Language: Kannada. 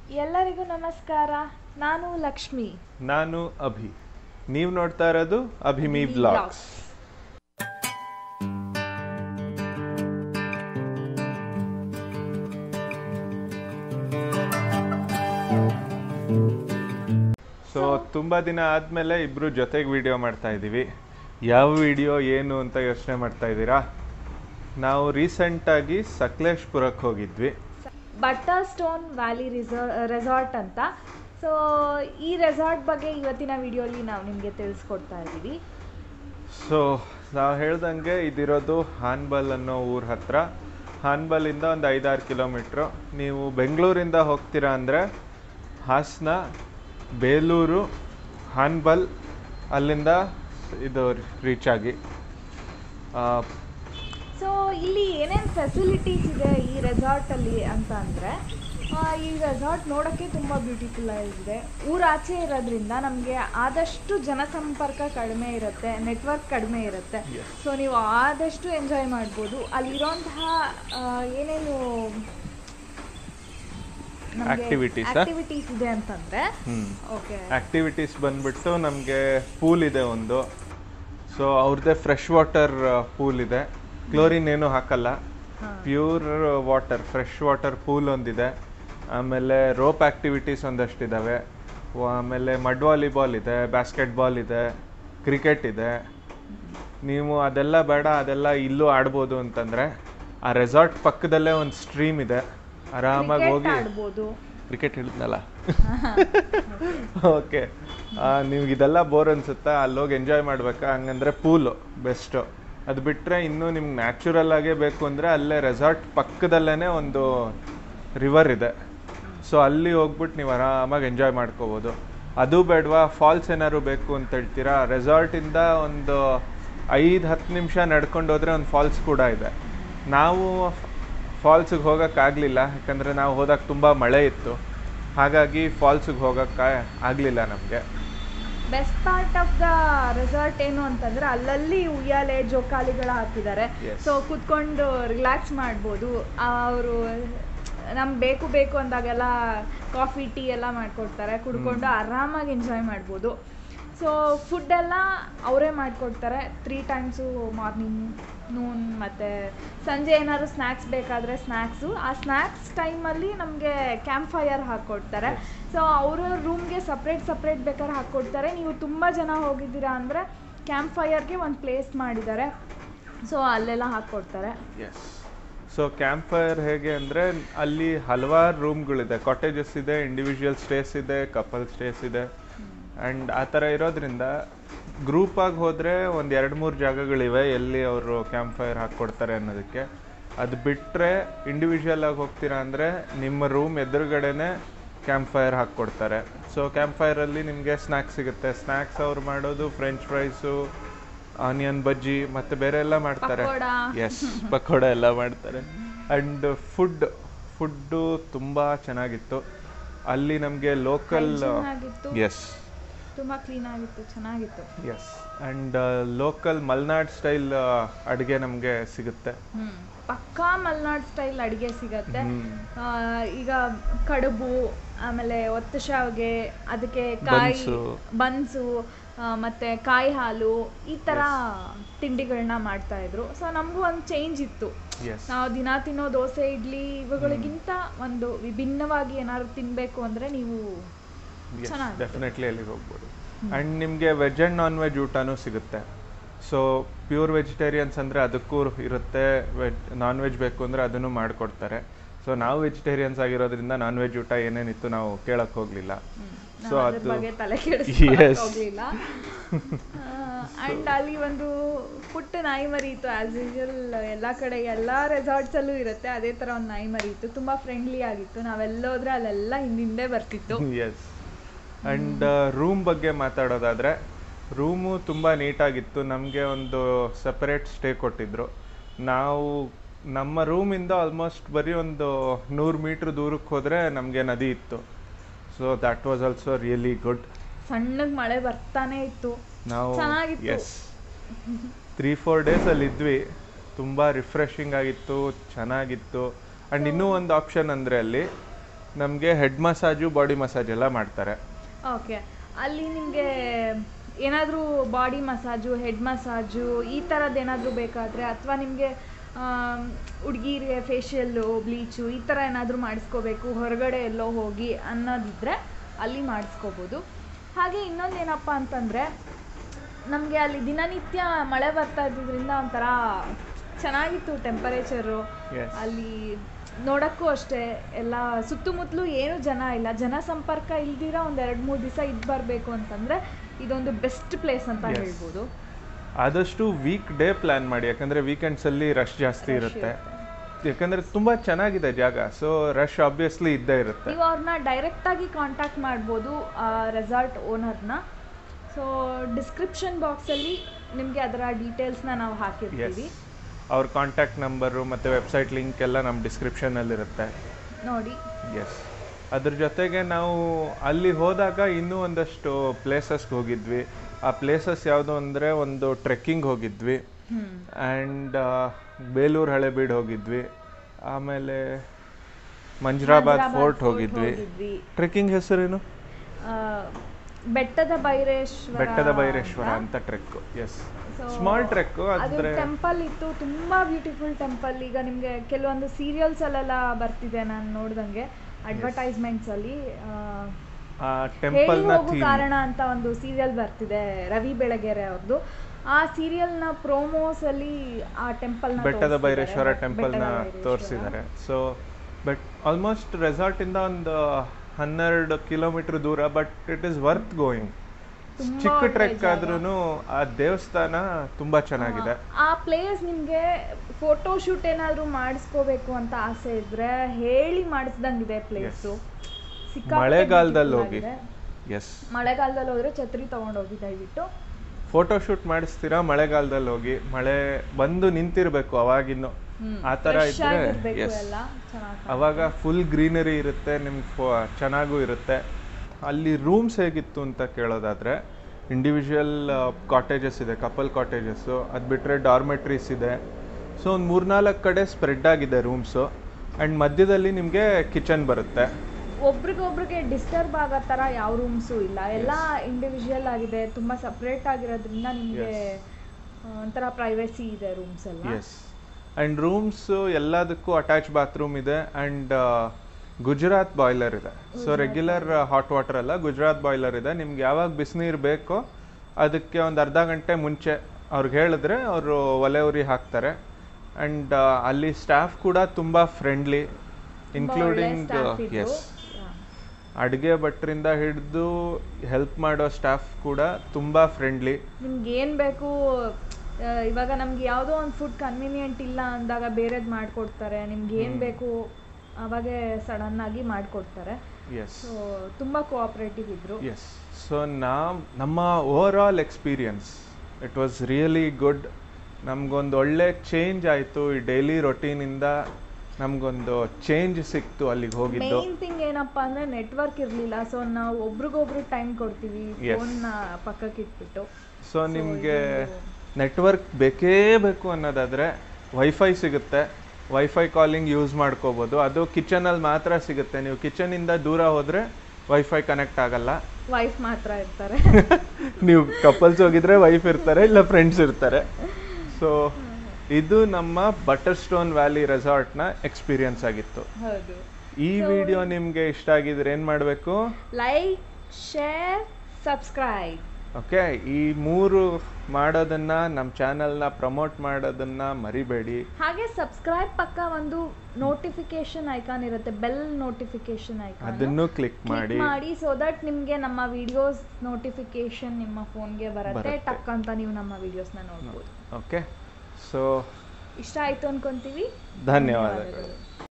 ಎಲ್ಲರಿಗೂ ನಮಸ್ಕಾರ ನಾನು ಲಕ್ಷ್ಮಿ ನಾನು ಅಭಿ ನೀವು ನೋಡ್ತಾ ಇರೋದು ಅಭಿಮಿ ಬ್ಲಾಗ್ಸ್ ಸೊ ತುಂಬ ದಿನ ಆದಮೇಲೆ ಇಬ್ಬರು ಜೊತೆಗೆ ವಿಡಿಯೋ ಮಾಡ್ತಾ ಇದ್ದೀವಿ ಯಾವ ವಿಡಿಯೋ ಏನು ಅಂತ ಯೋಚನೆ ಮಾಡ್ತಾ ಇದ್ದೀರಾ ನಾವು ರೀಸೆಂಟಾಗಿ ಸಕಲೇಶ್ಪುರಕ್ಕೆ ಹೋಗಿದ್ವಿ ಬಟರ್ ಸ್ಟೋನ್ ವ್ಯಾಲಿ ರಿಸಾ- ರೆಸಾರ್ಟ್ ಅಂತ ಸೊ ಈ ರೆಸಾರ್ಟ್ ಬಗ್ಗೆ ಇವತ್ತಿನ ವಿಡಿಯೋಲಿ ನಾವು ನಿಮಗೆ ತಿಳಿಸ್ಕೊಡ್ತಾ ಇದ್ದೀವಿ ಸೊ ನಾವು ಹೇಳ್ದಂಗೆ ಇದಿರೋದು ಹಾನ್ಬಲ್ ಅನ್ನೋ ಊರ ಹತ್ರ ಹಾನ್ಬಲ್ಲಿಂದ ಒಂದು ಐದಾರು ಕಿಲೋಮೀಟ್ರು ನೀವು ಬೆಂಗಳೂರಿಂದ ಹೋಗ್ತೀರಾ ಅಂದರೆ ಹಾಸನ ಬೇಲೂರು ಹಾನ್ಬಲ್ ಅಲ್ಲಿಂದ ಇದು ರೀಚ್ ಆಗಿ ಆ, ಸೊ ಇಲ್ಲಿ ಏನೇನು ಫೆಸಿಲಿಟೀಸ್ ಇದೆ ಈ ರೆಸಾರ್ಟಲ್ಲಿ ಅಂತ ಅಂದರೆ ಈ ರೆಸಾರ್ಟ್ ನೋಡೋಕ್ಕೆ ತುಂಬ ಬ್ಯೂಟಿಫುಲ್ ಆಗಿದೆ ಊರಾಚೆ ಇರೋದ್ರಿಂದ ನಮಗೆ ಆದಷ್ಟು ಜನಸಂಪರ್ಕ ಕಡಿಮೆ ಇರುತ್ತೆ ನೆಟ್ವರ್ಕ್ ಕಡಿಮೆ ಇರುತ್ತೆ Yes. ಸೊ ನೀವು ಆದಷ್ಟು ಎಂಜಾಯ್ ಮಾಡ್ಬೋದು ಅಲ್ಲಿರೋಂತಹ ಆ, ಏನೇನು Activities ಆ? ಆಕ್ಟಿವಿಟೀಸ್ ಇದೆ ಅಂತಂದ್ರೆ ಹ್ಮ್ ಓಕೆ ಆಕ್ಟಿವಿಟೀಸ್ ಬಂದ್ಬಿಟ್ಟು ನಮಗೆ ಪೂಲ್ ಇದೆ ಒಂದು ಸೊ ಅವ್ರದ್ದೇ ಫ್ರೆಶ್ ವಾಟರ್ ಪೂಲ್ ಇದೆ ಕ್ಲೋರಿನ್ ಏನು ಹಾಕಲ್ಲ pure water fresh water pool ಒಂದಿದೆ ಆಮೇಲೆ ರೋಪ್ ಆಕ್ಟಿವಿಟೀಸ್ ಒಂದಷ್ಟಿದ್ದಾವೆ ಆಮೇಲೆ ಮಡ್ ವಾಲಿಬಾಲ್ ಇದೆ ಬಾಸ್ಕೆಟ್ ಬಾಲ್ ಇದೆ ಕ್ರಿಕೆಟ್ ಇದೆ ನೀವು ಅದೆಲ್ಲ ಬೇಡ ಅದೆಲ್ಲ ಇಲ್ಲೂ ಆಡ್ಬೋದು ಅಂತಂದರೆ ಆ ರೆಸಾರ್ಟ್ ಪಕ್ಕದಲ್ಲೇ ಒಂದು ಸ್ಟ್ರೀಮ್ ಇದೆ ಆರಾಮಾಗಿ ಹೋಗಿ ಆಡ್ಬೋದು ಕ್ರಿಕೆಟ್ ಹಿಡಿದ್ನಲ್ಲ ಓಕೆ ನಿಮ್ಗೆ ಇದೆಲ್ಲ ಬೋರ್ ಅನ್ಸುತ್ತಾ ಅಲ್ಲೋಗಿ ಎಂಜಾಯ್ ಮಾಡ್ಬೇಕಾ ಹಂಗಂದ್ರೆ ಪೂಲು ಬೆಸ್ಟು ಅದು ಬಿಟ್ಟರೆ ಇನ್ನೂ ನಿಮ್ಗೆ ನ್ಯಾಚುರಲ್ ಆಗೇ ಬೇಕು ಅಂದರೆ ಅಲ್ಲೇ ರೆಸಾರ್ಟ್ ಪಕ್ಕದಲ್ಲೇ ಒಂದು ರಿವರ್ ಇದೆ ಸೊ ಅಲ್ಲಿ ಹೋಗ್ಬಿಟ್ಟು ನೀವು ಆರಾಮಾಗಿ ಎಂಜಾಯ್ ಮಾಡ್ಕೋಬೋದು ಅದು ಬೇಡವಾ ಫಾಲ್ಸ್ ಏನಾದ್ರು ಬೇಕು ಅಂತ ಹೇಳ್ತೀರಾ ರೆಸಾರ್ಟಿಂದ ಒಂದು ಐದು ಹತ್ತು ನಿಮಿಷ ನಡ್ಕೊಂಡು ಹೋದ್ರೆ ಒಂದು ಫಾಲ್ಸ್ ಕೂಡ ಇದೆ ನಾವು ಫಾಲ್ಸಿಗೆ ಹೋಗೋಕ್ಕಾಗಲಿಲ್ಲ ಯಾಕಂದರೆ ನಾವು ಹೋದಾಗ ತುಂಬ ಮಳೆ ಇತ್ತು ಹಾಗಾಗಿ ಫಾಲ್ಸಿಗೆ ಹೋಗೋಕ್ಕೆ ಆಗಲಿಲ್ಲ ನಮಗೆ best part of the resort ಏನು ಅಂತಂದ್ರೆ ಅಲ್ಲಲ್ಲಿ ಉಯ್ಯಾಲೆ ಜೋಕಾಲಿಗಳ ಹಾಕಿದ್ದಾರೆ Yes. ಸೊ ಕುತ್ಕೊಂಡು ರಿಲ್ಯಾಕ್ಸ್ ಮಾಡ್ಬೋದು ಅವರು ನಮ್ಗೆ ಬೇಕು ಬೇಕು ಅಂದಾಗೆಲ್ಲ ಕಾಫಿ ಟೀ ಎಲ್ಲ ಮಾಡ್ಕೊಡ್ತಾರೆ ಕುಡ್ಕೊಂಡು ಆರಾಮಾಗಿ ಎಂಜಾಯ್ ಮಾಡ್ಬೋದು ಸೊ ಫುಡ್ ಎಲ್ಲ ಅವರೇ ಮಾಡಿಕೊಡ್ತಾರೆ ತ್ರೀ ಟೈಮ್ಸು ಮಾರ್ನಿಂಗ್ ನೂನ್ ಮತ್ತು ಸಂಜೆ ಏನಾದ್ರು ಸ್ನ್ಯಾಕ್ಸ್ ಬೇಕಾದರೆ ಸ್ನ್ಯಾಕ್ಸು ಆ ಸ್ನ್ಯಾಕ್ಸ್ ಟೈಮಲ್ಲಿ ನಮಗೆ ಕ್ಯಾಂಪ್ ಫೈರ್ ಹಾಕ್ಕೊಡ್ತಾರೆ ಸೊ ಅವರ ರೂಮ್ಗೆ ಸಪ್ರೇಟ್ ಸಪ್ರೇಟ್ ಬೇಕಾದ್ರೆ ಹಾಕ್ಕೊಡ್ತಾರೆ ನೀವು ತುಂಬ ಜನ ಹೋಗಿದ್ದೀರಾ ಅಂದರೆ ಕ್ಯಾಂಪ್ ಫೈರ್ಗೆ ಒಂದು ಪ್ಲೇಸ್ ಮಾಡಿದ್ದಾರೆ ಸೊ ಅಲ್ಲೆಲ್ಲ ಹಾಕ್ಕೊಡ್ತಾರೆ ಎಸ್ ಸೊ ಕ್ಯಾಂಪ್ ಫೈರ್ ಹೇಗೆ ಅಂದರೆ ಅಲ್ಲಿ ಹಲವಾರು ರೂಮ್ಗಳಿದೆ ಕಾಟೇಜಸ್ ಇದೆ ಇಂಡಿವಿಜುವಲ್ ಸ್ಟೇಸ್ ಇದೆ ಕಪಲ್ ಸ್ಟೇಸ್ ಇದೆ ಆ್ಯಂಡ್ ಆ ಥರ ಇರೋದ್ರಿಂದ ಗ್ರೂಪಾಗಿ ಹೋದರೆ ಒಂದು ಎರಡು ಮೂರು ಜಾಗಗಳಿವೆ ಎಲ್ಲಿ ಅವರು ಕ್ಯಾಂಪ್ ಫೈರ್ ಹಾಕ್ಕೊಡ್ತಾರೆ ಅನ್ನೋದಕ್ಕೆ ಅದು ಬಿಟ್ಟರೆ ಇಂಡಿವಿಜುವಲ್ ಆಗಿ ಹೋಗ್ತೀರಾ ಅಂದರೆ ನಿಮ್ಮ ರೂಮ್ ಎದುರುಗಡೆನೆ ಕ್ಯಾಂಪ್ ಫೈರ್ ಹಾಕ್ಕೊಡ್ತಾರೆ ಸೊ ಕ್ಯಾಂಪ್ ಫೈರಲ್ಲಿ ನಿಮಗೆ ಸ್ನ್ಯಾಕ್ಸ್ ಸಿಗುತ್ತೆ ಸ್ನ್ಯಾಕ್ಸ್ ಅವ್ರು ಮಾಡೋದು ಫ್ರೆಂಚ್ ಫ್ರೈಸು ಆನಿಯನ್ ಬಜ್ಜಿ ಮತ್ತು ಬೇರೆ ಎಲ್ಲ ಮಾಡ್ತಾರೆ ಪಕೋಡ. ಎಸ್ ಪಕೋಡ ಎಲ್ಲ ಮಾಡ್ತಾರೆ ಆ್ಯಂಡ್ ಫುಡ್ ಫುಡ್ಡು ತುಂಬ ಚೆನ್ನಾಗಿತ್ತು ಅಲ್ಲಿ ನಮಗೆ ಲೋಕಲ್ Hygiene ಆಗಿತ್ತು. ಎಸ್ ತುಂಬ ಕ್ಲೀನ್ ಆಗಿತ್ತು ಚೆನ್ನಾಗಿತ್ತು yes and local Malnad style ಅಡುಗೆ ನಮಗೆ ಸಿಗುತ್ತೆ ಹ್ಮ್ ಪಕ್ಕಾ ಮಲ್ನಾಡ್ ಸ್ಟೈಲ್ ಅಡುಗೆ ಸಿಗತ್ತೆ ಹ್ಮ್. ಆ, ಈಗ ಕಡುಬು ಆಮೇಲೆ ಒತ್ತು ಶಾವಿಗೆ ಅದಕ್ಕೆ ಕಾಯಿ ಬನ್ಸು. ಬನ್ಸು ಆ, ಮತ್ತೆ ಕಾಯಿ ಹಾಲು ಈ ಥರ ತಿಂಡಿಗಳನ್ನ ಮಾಡ್ತಾ ಇದ್ರು ಸೊ ನಮಗೂ ಒಂದು ಚೇಂಜ್ ಇತ್ತು ಎಸ್ ನಾವು ದಿನ ತಿನ್ನೋ ದೋಸೆ ಇಡ್ಲಿ ಇವುಗಳಿಗಿಂತ ಒಂದು ವಿಭಿನ್ನವಾಗಿ ಏನಾದ್ರು ತಿನ್ನಬೇಕು ಅಂದರೆ ನೀವು ಚೆನ್ನಾಗಿದೆ. ಡೆಫಿನೆಟ್ಲಿ ಅಲ್ಲಿಗೆ ಹೋಗ್ಬೋದು ಆ್ಯಂಡ್ ನಿಮಗೆ ವೆಜ್ ಆ್ಯಂಡ್ ನಾನ್ ವೆಜ್ ಊಟನೂ ಸಿಗುತ್ತೆ ಸೊ ಪ್ಯೂರ್ ವೆಜಿಟೇರಿಯನ್ಸ್ ಅಂದರೆ ಅದಕ್ಕೂ ಇರುತ್ತೆ ವೆಜ್ ನಾನ್ ವೆಜ್ ಬೇಕು ಅಂದರೆ ಅದನ್ನು ಮಾಡಿಕೊಡ್ತಾರೆ ಸೊ ನಾವು ವೆಜಿಟೇರಿಯನ್ಸ್ ಆಗಿರೋದ್ರಿಂದ ನಾನ್ ವೆಜ್ ಊಟ ಏನೇನಿತ್ತು ನಾವು ಕೇಳಕ್ಕೆ ಹೋಗಲಿಲ್ಲ ಸೊ ನಾವು ಅದ್ರ ಅದು ಬಗ್ಗೆ ತಲೆ Yes. ಕೆಡಿಸ್ಕೊಳ್ಳೋಕೆ ಹೋಗ್ಲಿಲ್ಲ ಅಂಡ್ ಅಲ್ಲಿ ಒಂದು ಪುಟ್ಟ ನಾಯಿ ಮರಿ ಇತ್ತು ಆಸ್ ಯೂಶುವಲ್ ಎಲ್ಲ ಕಡೆ ಎಲ್ಲ ರೆಸಾರ್ಟ್ಸ್ ಅಲ್ಲೂ ಇರುತ್ತೆ ಅದೇ ತರ ಒಂದು ನಾಯಿ ಮರಿ ಇತ್ತು ತುಂಬಾ ಫ್ರೆಂಡ್ಲಿ ಆಗಿತ್ತು ನಾವೆಲ್ಲ ಹೋದ್ರೆ ಅಲ್ಲೆಲ್ಲ ಹಿಂದಿಂದೆ ಬರ್ತಿತ್ತು ಎಸ್ ಆ್ಯಂಡ್ ರೂಮ್ ಬಗ್ಗೆ ಮಾತಾಡೋದಾದರೆ ರೂಮು ತುಂಬ ನೀಟಾಗಿತ್ತು ನಮಗೆ ಒಂದು ಸಪರೇಟ್ ಸ್ಟೇ ಕೊಟ್ಟಿದ್ರು ನಾವು ನಮ್ಮ ರೂಮಿಂದ ಆಲ್ಮೋಸ್ಟ್ ಬರೀ ಒಂದು ನೂರು ಮೀಟ್ರ್ ದೂರಕ್ಕೆ ಹೋದರೆ ನಮಗೆ ನದಿ ಇತ್ತು so that was also really good ಸಣ್ಣಗ್ ಮಳೆ ಬರ್ತಾನೆ ಇತ್ತು ನಾವು ಚೆನ್ನಾಗಿತ್ತು. ಎಸ್ ತ್ರೀ ಫೋರ್ ಡೇಸ್ ಅಲ್ಲಿ ಇದ್ವಿ ತುಂಬ ರಿಫ್ರೆಶಿಂಗ್ ಆಗಿತ್ತು ಚೆನ್ನಾಗಿತ್ತು ಆ್ಯಂಡ್ ಇನ್ನೂ ಒಂದು ಆಪ್ಷನ್ ಅಂದರೆ ಅಲ್ಲಿ ನಮಗೆ ಹೆಡ್ ಮಸಾಜು ಬಾಡಿ ಮಸಾಜ್ ಎಲ್ಲ ಮಾಡ್ತಾರೆ ಓಕೆ ಅಲ್ಲಿ ನಿಮಗೆ ಏನಾದರೂ ಬಾಡಿ ಮಸಾಜು ಹೆಡ್ ಮಸಾಜು ಈ ಥರದ್ದು ಏನಾದರೂ ಬೇಕಾದರೆ ಅಥವಾ ನಿಮಗೆ ಹುಡುಗಿರಿಗೆ ಫೇಶಿಯಲ್ಲು ಬ್ಲೀಚು ಈ ಥರ ಏನಾದರೂ ಮಾಡಿಸ್ಕೋಬೇಕು ಹೊರಗಡೆ ಎಲ್ಲೋ ಹೋಗಿ ಅನ್ನೋದಿದ್ರೆ ಅಲ್ಲಿ ಮಾಡಿಸ್ಕೋಬೋದು ಹಾಗೆ ಇನ್ನೊಂದು ಏನಪ್ಪ ಅಂತಂದರೆ ನಮಗೆ ಅಲ್ಲಿ ದಿನನಿತ್ಯ ಮಳೆ ಬರ್ತಾ ಇದ್ದಿದ್ರಿಂದ ಒಂಥರ ಚೆನ್ನಾಗಿತ್ತು ಟೆಂಪರೇಚರು Yes. ಅಲ್ಲಿ ನೋಡೋಕ್ಕೂ ಅಷ್ಟೇ ಎಲ್ಲ ಸುತ್ತಮುತ್ತಲೂ ಏನು ಜನ ಇಲ್ಲ ಜನ ಸಂಪರ್ಕ ಇಲ್ದಿರ ಒಂದು ಎರಡು ಮೂರು ದಿವಸ ಇದ್ದು ಬರಬೇಕು ಅಂತಂದರೆ ಇದೊಂದು ಬೆಸ್ಟ್ ಪ್ಲೇಸ್ ಅಂತ Yes. ಹೇಳ್ಬೋದು ಆದಷ್ಟು ವೀಕ್ ಡೇ ಪ್ಲಾನ್ ಮಾಡಿ ಯಾಕಂದ್ರೆ ವೀಕೆಂಡ್ಸ್ ಅಲ್ಲಿ ರಶ್ ಜಾಸ್ತಿ Rush ಇರುತ್ತೆ ಯಾಕಂದ್ರೆ ತುಂಬಾ ಚೆನ್ನಾಗಿದೆ ಜಾಗ ಸೊ ರಶ್ ಆಬ್ವಿಯಸ್ಲಿ ಇದ್ದೇ ಇರುತ್ತೆ ನೀವು ಅವ್ರನ್ನ ಡೈರೆಕ್ಟಾಗಿ ಕಾಂಟ್ಯಾಕ್ಟ್ ಮಾಡ್ಬೋದು ರೆಸಾರ್ಟ್ ಓನರ್ನ ಸೊ ಡಿಸ್ಕ್ರಿಪ್ಷನ್ ಬಾಕ್ಸಲ್ಲಿ ನಿಮಗೆ ಅದರ ಡೀಟೇಲ್ಸ್ನ ನಾವು ಎಸ್ ಹಾಕಿರ್ತೀವಿ ಅವ್ರ ಕಾಂಟ್ಯಾಕ್ಟ್ ನಂಬರು ಮತ್ತು ವೆಬ್ಸೈಟ್ ಲಿಂಕ್ ಎಲ್ಲ ನಮ್ಮ ಡಿಸ್ಕ್ರಿಪ್ಷನಲ್ಲಿರುತ್ತೆ ನೋಡಿ ಎಸ್ ಅದ್ರ ಜೊತೆಗೆ ನಾವು ಅಲ್ಲಿ ಹೋದಾಗ ಇನ್ನೂ ಒಂದಷ್ಟು ಪ್ಲೇಸಸ್ಗೆ ಹೋಗಿದ್ವಿ ಆ ಪ್ಲೇಸಸ್ ಯಾವುದು ಅಂದರೆ ಒಂದು ಟ್ರೆಕ್ಕಿಂಗ್ ಹೋಗಿದ್ವಿ ಹ್ಞೂ ಆ್ಯಂಡ್ ಬೇಲೂರು ಹಳೆಬೀಡು ಹೋಗಿದ್ವಿ ಆಮೇಲೆ ಮಂಜ್ರಾಬಾದ್ ಫೋರ್ಟ್ ಹೋಗಿದ್ವಿ ಹೋಗಿದ್ವಿ ಟ್ರೆಕ್ಕಿಂಗ್ ಹೆಸರೇನು ಆ, ಬೆಟ್ಟದ ಬೈರೇಶ್ವರ ಬೆಟ್ಟದ ಬೈರೇಶ್ವರ ಅಂತ trek yes So, small trek ಅದು ಆದರೆ ಟೆಂಪಲ್ ಇತ್ತು ತುಂಬಾ ಬ್ಯೂಟಿಫುಲ್ ಟೆಂಪಲ್ ಈಗ ನಿಮಗೆ ಕೆಲವೊಂದು ಸೀರಿಯಲ್ಸ್ ಅಲ್ಲೆಲ್ಲ ಬರ್ತಿದೆ ನಾನು ನೋಡ್ದಂಗೆ ಅಡ್ವರ್ಟೈಸ್ಮೆಂಟ್ಸ್ ಅಲ್ಲಿ ಆ, ಆ ಹೇಳಿ ಟೆಂಪಲ್ನ ಹೋಗು ಥೀಮ್ ಕಾರಣ ಅಂತ ಒಂದು ಸೀರಿಯಲ್ ಬರ್ತಿದೆ ರವಿ ಬೆಳಗೆರೆ ಅವ್ರದ್ದು ಆ ಸೀರಿಯಲ್ನ ಪ್ರೋಮೋಸ್ ಅಲ್ಲಿ ಆ ಟೆಂಪಲ್ ಬೆಟ್ಟದ ಬೈರೇಶ್ವರ ಟೆಂಪಲ್ನ ತೋರಿಸಿದ್ದಾರೆ ಸೊ ಬಟ್ ಆಲ್ಮೋಸ್ಟ್ ರೆಸಾರ್ಟಿಂದ ಒಂದು ಹನ್ನೆರಡು ಕಿಲೋಮೀಟರ್ ದೂರ but it is worth going ತುಂಬಾ ಚಿಕ್ಕ ಒಳ್ಳೆ ಟ್ರೆಕ್ ಜಾಗ. ಆದ್ರೂ ಆ ದೇವಸ್ಥಾನ ತುಂಬಾ ಚೆನ್ನಾಗಿದೆ ಆ ಪ್ಲೇಸ್ ನಿಮಗೆ ಫೋಟೋ ಶೂಟ್ ಏನಾದರೂ ಮಾಡಿಸ್ಕೋಬೇಕು ಅಂತ ಆಸೆ ಇದ್ರೆ ಹೇಳಿ ಮಾಡಿಸ್ದಂಗಿದೆ ಪ್ಲೇಸು ಮಳೆಗಾಲದಲ್ಲಿ ಹೋಗಿ ಎಸ್ ಮಳೆಗಾಲದಲ್ಲಿ ಹೋದ್ರೆ ಛತ್ರಿ ತಗೊಂಡೋಗಿ ದಯವಿಟ್ಟು ಫೋಟೋ ಶೂಟ್ ಮಾಡಿಸ್ತೀರಾ ಮಳೆಗಾಲದಲ್ಲಿ ಹೋಗಿ ಮಳೆ ಬಂದು ನಿಂತಿರ್ಬೇಕು ಅವಾಗಿನ್ನು ಹ್ಮ್. ಆ ಥರ Fresh ಇದ್ರೆ ಆಗಿರ್ಬೇಕು ಎಸ್ ಎಲ್ಲ ಚೆನ್ನಾಗಿ ಅವಾಗ ಫುಲ್ ಗ್ರೀನರಿ ಇರುತ್ತೆ ನಿಮ್ಗೆ ಚೆನ್ನಾಗೂ ಇರುತ್ತೆ ಅಲ್ಲಿ ರೂಮ್ಸ್ ಹೇಗಿತ್ತು ಅಂತ ಕೇಳೋದಾದ್ರೆ ಇಂಡಿವಿಜುವಲ್ ಕಾಟೇಜಸ್ ಇದೆ ಕಪಲ್ ಕಾಟೇಜಸ್ಸು ಅದು ಬಿಟ್ಟರೆ ಡಾರ್ಮೆಟ್ರೀಸ್ ಇದೆ ಸೊ ಒಂದು ಮೂರ್ನಾಲ್ಕು ಕಡೆ ಸ್ಪ್ರೆಡ್ ಆಗಿದೆ ರೂಮ್ಸು ಆ್ಯಂಡ್ ಮಧ್ಯದಲ್ಲಿ ನಿಮಗೆ ಕಿಚನ್ ಬರುತ್ತೆ ಒಬ್ರಿಗೊಬ್ರಿಗೆ ಡಿಸ್ಟರ್ಬ್ ಆಗೋ ಥರ ಯಾವ ರೂಮ್ಸು ಇಲ್ಲ ಎಲ್ಲ ಇಂಡಿವಿಜುವಲ್ ಆಗಿದೆ ತುಂಬ ಸಪ್ರೇಟ್ ಆಗಿರೋದ್ರಿಂದ ನಿಮಗೆ ಒಂಥರ ಪ್ರೈವಸಿ ಇದೆ ರೂಮ್ಸ್ ಎಲ್ಲ ಎಸ್ ಆ್ಯಂಡ್ ರೂಮ್ಸು ಎಲ್ಲದಕ್ಕೂ ಅಟ್ಯಾಚ್ ಬಾತ್ರೂಮ್ ಇದೆ ಆ್ಯಂಡ್ ಗುಜರಾತ್ ಬಾಯ್ಲರ್ ಇದೆ ಸೊ ರೆಗ್ಯುಲರ್ ಹಾಟ್ ವಾಟರ್ ಅಲ್ಲ ಗುಜರಾತ್ ಬಾಯ್ಲರ್ ಇದೆ ನಿಮ್ಗೆ ಯಾವಾಗ ಬಿಸಿನೀರು ಬೇಕೋ ಅದಕ್ಕೆ ಒಂದು ಅರ್ಧ ಗಂಟೆ ಮುಂಚೆ ಅವ್ರಿಗೆ ಹೇಳಿದ್ರೆ ಅವರು ಒಲೆ ಉರಿ ಹಾಕ್ತಾರೆ ಆ್ಯಂಡ್ ಅಲ್ಲಿ ಸ್ಟಾಫ್ ಕೂಡ ತುಂಬ ಫ್ರೆಂಡ್ಲಿ ಇನ್ಕ್ಲೂಡಿಂಗ್ ಎಸ್ ಅಡುಗೆ ಭಟ್ರಿಂದ ಹಿಡಿದು ಹೆಲ್ಪ್ ಮಾಡೋ ಸ್ಟಾಫ್ ಕೂಡ ತುಂಬ ಫ್ರೆಂಡ್ಲಿ ನಿಮ್ಗೆ ಏನು ಬೇಕು ಆ, ಇವಾಗ ನಮ್ಗೆ ಯಾವುದೋ ಒಂದು ಫುಡ್ ಕನ್ವೀನಿಯೆಂಟ್ ಇಲ್ಲ ಅಂದಾಗ ಬೇರೆದು ಮಾಡಿಕೊಡ್ತಾರೆ ನಿಮ್ಗೆ ಏನು ಬೇಕು ಅವಾಗೆ ಸಡನ್ ಆಗಿ ಮಾಡಿಕೊಡ್ತಾರೆ ಎಸ್ ಸೊ ತುಂಬ ಕೋಆಪ್ರೇಟಿವ್ ಇದ್ರು ಎಸ್ ಸೊ ನಾವು ನಮ್ಮ over all experience it was really good ನಮಗೊಂದು ಒಳ್ಳೆ ಚೇಂಜ್ ಆಯಿತು ಈ ಡೈಲಿ ರೊಟೀನಿಂದ ನಮಗೊಂದು ಚೇಂಜ್ ಸಿಕ್ತು ಅಲ್ಲಿಗೆ ಹೋಗಿದ್ದು ಮೇನ್ ಥಿಂಗ್ ಏನಪ್ಪಾ ಅಂದ್ರೆ ನೆಟ್ವರ್ಕ್ ಇರಲಿಲ್ಲ ಸೊ ನಾವು ಒಬ್ರಿಗೊಬ್ರು ಟೈಮ್ ಕೊಡ್ತೀವಿ Yes. ಫೋನ್ನ ಪಕ್ಕಕ್ಕೆ ಇಟ್ಬಿಟ್ಟು ಸೊ ನಿಮಗೆ ನೆಟ್ವರ್ಕ್ ಬೇಕೇ ಬೇಕು ಅನ್ನೋದಾದರೆ ವೈಫೈ ಸಿಗುತ್ತೆ ವೈಫೈ ಕಾಲಿಂಗ್ ಯೂಸ್ ಮಾಡ್ಕೋಬೋದು ಅದು ಕಿಚನಲ್ಲಿ ಮಾತ್ರ ಸಿಗುತ್ತೆ ನೀವು ಕಿಚನಿಂದ ದೂರ ಹೋದರೆ ವೈಫೈ ಕನೆಕ್ಟ್ ಆಗಲ್ಲ ವೈಫ್ ಮಾತ್ರ ಇರ್ತಾರೆ ನೀವು ಕಪಲ್ಸ್ ಹೋಗಿದ್ರೆ ವೈಫ್ ಇರ್ತಾರೆ ಇಲ್ಲ ಫ್ರೆಂಡ್ಸ್ ಇರ್ತಾರೆ ಸೊ ಇದು ನಮ್ಮ ಬಟರ್ ಸ್ಟೋನ್ ವ್ಯಾಲಿ ರೆಸಾರ್ಟ್ನ ಎಕ್ಸ್ಪೀರಿಯನ್ಸ್ ಆಗಿತ್ತು ಹೌದು ಈ ವಿಡಿಯೋ ನಿಮಗೆ ಇಷ್ಟ ಆಗಿದ್ರೆ ಏನು ಮಾಡಬೇಕು ಲೈಕ್ ಶೇರ್ ಸಬ್ಸ್ಕ್ರೈಬ್ ಓಕೆ ಈ ಮೂರು ಮಾಡೋದನ್ನ ನಮ್ಮ ಚಾನಲ್ನ ಪ್ರಮೋಟ್ ಮಾಡೋದನ್ನ ಮರಿಬೇಡಿ ಹಾಗೆ ಸಬ್ಸ್ಕ್ರೈಬ್ ಪಕ್ಕ ಒಂದು ನೋಟಿಫಿಕೇಶನ್ ಐಕಾನ್ ಇರುತ್ತೆ ಬೆಲ್ ನೋಟಿಫಿಕೇಶನ್ ಐಕಾನ್ ಅದನ್ನು ಕ್ಲಿಕ್ ಮಾಡಿ ಮಾಡಿ ಸೊ ದಟ್ ನಿಮಗೆ ನಮ್ಮ ವಿಡಿಯೋಸ್ ನೋಟಿಫಿಕೇಶನ್ ನಿಮ್ಮ ಫೋನ್ಗೆ ಬರುತ್ತೆ ಬರುತ್ತೆ. ಟಕ್ ಅಂತ ನೀವು ನಮ್ಮ ವಿಡಿಯೋಸ್ನ ನೋಡ್ಬೋದು ಓಕೆ ಸೊ ಇಷ್ಟ ಆಯ್ತು ಅನ್ಕೊಂತೀವಿ ಧನ್ಯವಾದಗಳು